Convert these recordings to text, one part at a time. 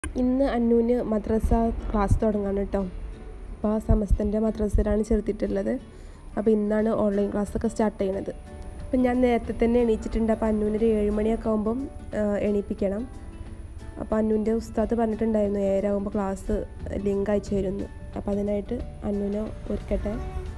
ഇന്ന് അന്നുവിന് മദ്രസ ക്ലാസ് തുടങ്ങാണ് കേട്ടോ അപ്പോൾ സമസ്തൻ്റെ മദ്രസയിലാണ് ചേർത്തിട്ടുള്ളത് അപ്പോൾ ഇന്നാണ് ഓൺലൈൻ ക്ലാസ്സൊക്കെ സ്റ്റാർട്ട് ചെയ്യണത് അപ്പം ഞാൻ നേരത്തെ തന്നെ എണീച്ചിട്ടുണ്ട് അപ്പോൾ അന്നുവിന് ഒരു ഏഴ് മണിയൊക്കെ ആകുമ്പം എണീപ്പിക്കണം അപ്പോൾ അന്നുവിൻ്റെ ഉസ്താദ് പറഞ്ഞിട്ടുണ്ടായിരുന്നു ഏഴാകുമ്പോൾ ക്ലാസ് ലിങ്ക് അയച്ചു തരുന്നു അപ്പോൾ അതിനായിട്ട് അന്നുവിനെ ഒരുക്കട്ടെ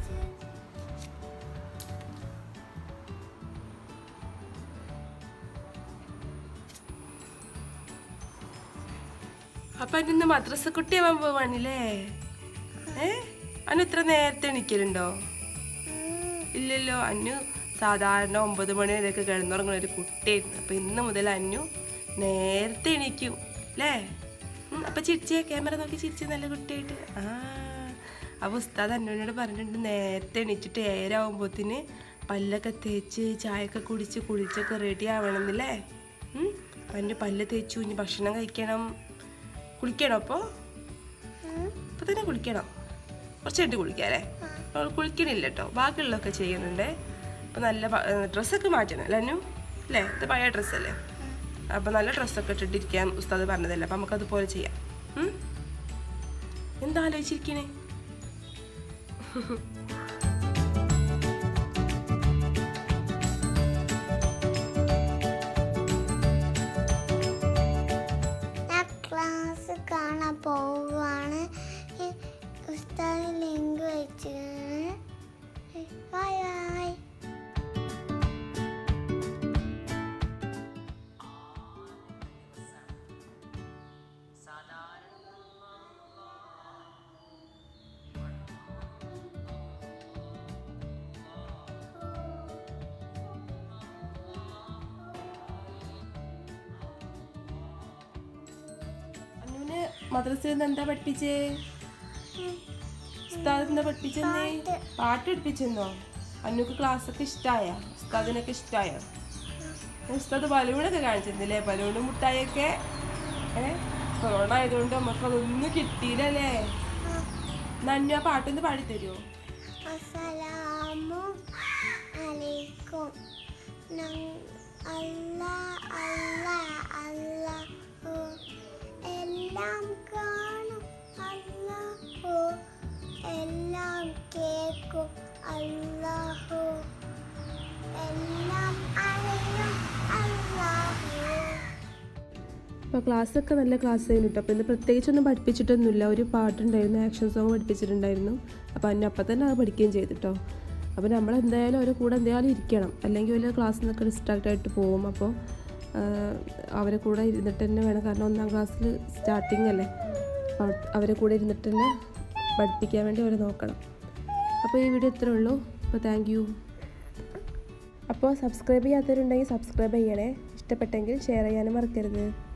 അപ്പൊ ഇന്ന് മദ്രസ കുട്ടിയാവാൻ പോവാണല്ലേ ഏ അന്നു ഇത്ര നേരത്തെ എണീക്കലുണ്ടോ ഇല്ലല്ലോ അന്നു സാധാരണ ഒമ്പത് മണി വരെയൊക്കെ കിടന്നുറങ്ങുന്ന ഒരു കുട്ടിയായിരുന്നു അപ്പൊ ഇന്ന് മുതൽ അന്നു നേരത്തെ എണീക്കും അല്ലേ ഉം, അപ്പൊ ചിരിച്ചേ ക്യാമറ നോക്കി ചിരിച്ചേ നല്ല കുട്ടിയായിട്ട് ആ അപ്പൊ ഉസ്താദ് അന്നുവിനോട് പറഞ്ഞിട്ടുണ്ട് നേരത്തെ എണീച്ചിട്ട് ഏരാകുമ്പോത്തിന് പല്ലൊക്കെ തേച്ച് ചായയൊക്കെ കുടിച്ച് കുളിച്ചൊക്കെ റെഡി ആവണമെന്നില്ലേ ഉം, അപ്പൊ അന്നു പല്ല് തേച്ചു ഇനി ഭക്ഷണം കഴിക്കണം കുളിക്കണോ അപ്പോൾ ഇപ്പൊ തന്നെ കുളിക്കണം കുറച്ച് കഴിഞ്ഞിട്ട് കുളിക്കാം അല്ലേ അവൾ കുളിക്കണില്ല കേട്ടോ ബാക്കിയുള്ളതൊക്കെ ചെയ്യുന്നുണ്ട് അപ്പൊ നല്ല ഡ്രസ്സൊക്കെ മാറ്റണം അല്ലേ അനു അല്ലേ ഇത് പഴയ ഡ്രസ്സല്ലേ അപ്പൊ നല്ല ഡ്രസ്സൊക്കെ ഇട്ടിട്ടിരിക്കാൻ ഉസ്താദ് പറഞ്ഞതല്ലേ അപ്പൊ നമുക്ക് അതുപോലെ ചെയ്യാം ഉം? എന്താ ആലോചിച്ചിരിക്കണേ ഞാൻ ക്ലാസ് കാണാൻ പോവാണ് ഈ ഉസ്താദ് ലിങ്ക് വെച്ചിരുന്നു ബൈ ബൈ അനുവിന് മദ്രസയിൽ നിന്ന് എന്താ പഠിപ്പിച്ചേ ഉസ്താദ് എന്താ പഠിപ്പിച്ചെന്നേ പാട്ട് പഠിപ്പിച്ചെന്നോ അന്നുക്ക് ക്ലാസ് ഒക്കെ ഇഷ്ടായ ഉസ്താദിനൊക്കെ ഇഷ്ടായോ ഉസ്താദ് ബലൂണൊക്കെ കാണിച്ചിരുന്നില്ലേ ബലൂണും മുട്ടായൊക്കെ ഏ കൊറോണ ആയതുകൊണ്ട് നമുക്ക് അതൊന്നും കിട്ടിയില്ലല്ലേ എന്നാ അന്നു ആ പാട്ടൊന്ന് പാടിത്തരുമോ അസ്സലാമു അലൈക്കും അല്ലാ അല്ലാ അല്ലാഹു എല്ലാം കാണും അല്ലാഹു എല്ലാം കേൾക്കും അല്ലാഹു എല്ലാം അറിയും അല്ലാഹു അപ്പോൾ ക്ലാസ്സൊക്കെ നല്ല ക്ലാസ് ആയിരുന്നു കേട്ടോ അപ്പോൾ ഇന്ന് പ്രത്യേകിച്ചൊന്നും പഠിപ്പിച്ചിട്ടൊന്നുമില്ല ഒരു പാട്ടുണ്ടായിരുന്നു ആക്ഷൻ സോങ് പഠിപ്പിച്ചിട്ടുണ്ടായിരുന്നു അപ്പോൾ അതിന് അപ്പം തന്നെ അത് പഠിക്കുകയും ചെയ്തു കേട്ടോ അപ്പോൾ നമ്മൾ എന്തായാലും അവരെ കൂടെ എന്തായാലും ഇരിക്കണം അല്ലെങ്കിൽ വലിയ ക്ലാസ്സിൽ നിന്നൊക്കെ ഡിസ്ട്രാക്റ്റ് ആയിട്ട് പോകും അപ്പോൾ ആഹ്, അവരെ കൂടെ ഇരുന്നിട്ട് തന്നെ വേണം കാരണം ഒന്നാം ക്ലാസ്സിൽ സ്റ്റാർട്ടിങ് അല്ലേ അപ്പോൾ അവരെ കൂടെ ഇരുന്നിട്ട് തന്നെ പഠിപ്പിക്കാൻ വേണ്ടി അവരെ നോക്കണം അപ്പോൾ ഈ വീഡിയോ ഇത്രേ ഉള്ളൂ അപ്പോൾ താങ്ക് യു അപ്പോൾ സബ്സ്ക്രൈബ് ചെയ്യാത്തവരുണ്ടെങ്കിൽ സബ്സ്ക്രൈബ് ചെയ്യണേ ഇഷ്ടപ്പെട്ടെങ്കിൽ ഷെയർ ചെയ്യാനും മറക്കരുത്